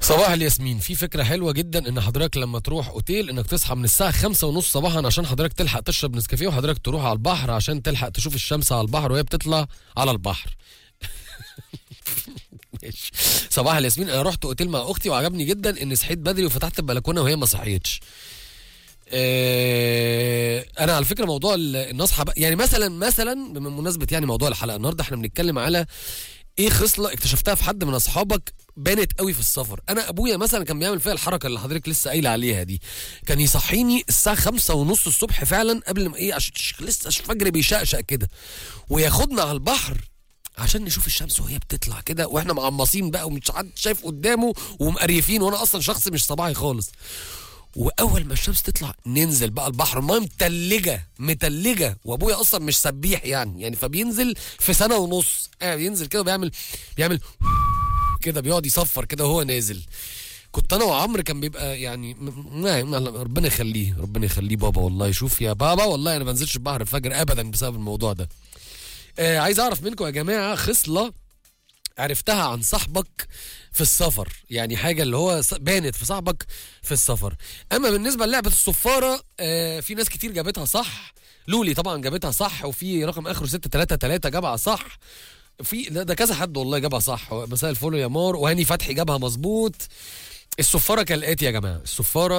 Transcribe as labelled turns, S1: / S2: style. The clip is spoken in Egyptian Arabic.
S1: صباح الياسمين في فكرة حلوة جدا ان حضرتك لما تروح اوتيل انك تصحى من الساعة خمسة ونص صباحا عشان حضرتك تلحق تشرب نسكافيه وحضرتك تروح على البحر عشان تلحق تشوف الشمس على البحر وهي بتطلع على البحر ماشي. صباح الياسمين انا رحت اوتيل مع اختي وعجبني جدا ان صحيت بدري وفتحت البلكونه وهي ما صحيتش آه، انا على فكره موضوع ال- ان اصحى بق- يعني مثلا مثلا بمناسبه يعني موضوع الحلقه النهارده احنا بنتكلم على ايه خصله اكتشفتها في حد من اصحابك بانت قوي في السفر انا ابويا مثلا كان بيعمل فيها الحركه اللي حضرتك لسه قايله عليها دي كان يصحيني الساعه خمسة ونص الصبح فعلا قبل ما ايه عشان لسه الفجر بيشقشق كده وياخدنا على البحر عشان نشوف الشمس وهي بتطلع كده واحنا معمصين بقى ومش حد شايف قدامه ومقريفين وانا اصلا شخص مش صباحي خالص واول ما الشمس تطلع ننزل بقى البحر المايه متلجه متلجه وابويا اصلا مش سبيح يعني يعني فبينزل في سنه ونص قاعد ينزل كده بيعمل بيعمل كده بيقعد يصفر كده وهو نازل كنت انا وعمرو كان بيبقى يعني م- ما ما- ربنا يخليه ربنا يخليه بابا والله شوف يا بابا والله انا ما بنزلش البحر الفجر ابدا بسبب الموضوع ده آه عايز اعرف منكم يا جماعه خصله عرفتها عن صاحبك في السفر يعني حاجه اللي هو ص- بانت في صاحبك في السفر اما بالنسبه للعبه الصفاره آه في ناس كتير جابتها صح لولي طبعا جابتها صح وفي رقم اخره 633 جابها صح في ده, ده كذا حد والله جابها صح مساء الفل يا مار وهاني فتحي جابها مظبوط الصفاره كالاتي يا جماعه الصفاره